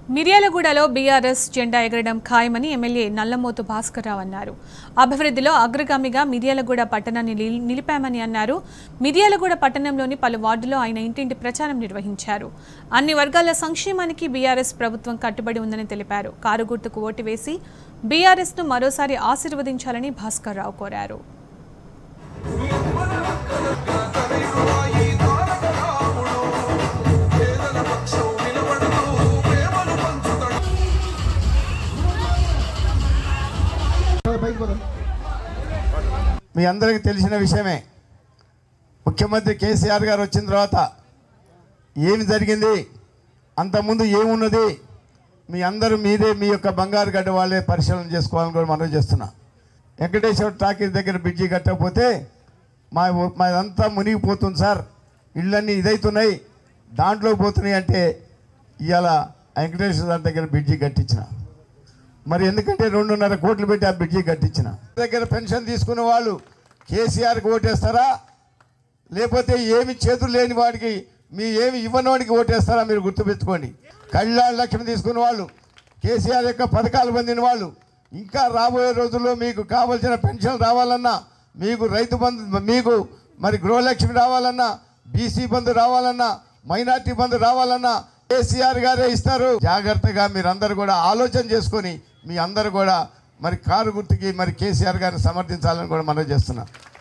మిర్యాలగూడలో బీఆర్ఎస్ జెండా ఎగరడం ఖాయమని ఎమ్మెల్యే నల్లమోతు భాస్కర్రావు అన్నారు అభివృద్ధిలో అగ్రగామిగా మిర్యాలగూడ పట్టణాన్ని నిల్- నిలిపామని అన్నారు మిర్యాలగూడ పట్టణంలోని పలు వార్డులో ఆయన ఇంటింటి ప్రచారం నిర్వహించారు అన్ని వర్గాల సంక్షేమానికి బీఆర్ఎస్ ప్రభుత్వం కట్టుబడి ఉందని తెలిపారు కారు గుర్తుకు ఓటు వేసి బీఆర్ఎస్ను మరోసారి ఆశీర్వదించాలని భాస్కర్రావు కోరారు మీ అందరికీ తెలిసిన విషయమే ముఖ్యమంత్రి కేసీఆర్ గారు వచ్చిన తర్వాత ఏమి జరిగింది అంతకుముందు ఏమున్నది మీ అందరూ మీరే మీ యొక్క బంగారు గడ్డ వాళ్ళే పరిశీలన చేసుకోవాలని కూడా మనం చేస్తున్నా వెంకటేశ్వర టాకీర్ దగ్గర బ్రిడ్జి కట్టకపోతే మా మాదంతా మునిగిపోతుంది సార్ ఇళ్ళన్నీ ఇదవుతున్నాయి దాంట్లో పోతున్నాయి అంటే ఇవాళ వెంకటేశ్వర గారి దగ్గర బ్రిడ్జి కట్టించిన మరి ఎందుకంటే రెండున్నర కోట్లు పెట్టి ఆ బ్రిడ్జి కట్టించిన దగ్గర పెన్షన్ తీసుకున్న వాళ్ళు కేసీఆర్కి ఓటేస్తారా లేకపోతే ఏమి చేతులు లేని వాడికి మీ ఏమి ఇవ్వని వాడికి ఓటేస్తారా మీరు గుర్తుపెట్టుకోండి కళ్యాణ లక్ష్మి తీసుకున్న వాళ్ళు కేసీఆర్ యొక్క పథకాలు పొందిన వాళ్ళు ఇంకా రాబోయే రోజుల్లో మీకు కావలసిన పెన్షన్ రావాలన్నా మీకు రైతు బంధు మీకు మరి గృహలక్ష్మి రావాలన్నా బీసీ బంధు రావాలన్నా మైనార్టీ బంధు రావాలన్నా కేసీఆర్ గారే ఇస్తారు జాగ్రత్తగా మీరందరూ కూడా ఆలోచన చేసుకొని మీ అందరూ కూడా మరి కారు గుర్తుకి మరి కేసీఆర్ గారిని సమర్థించాలని కూడా మనం చేస్తున్నాం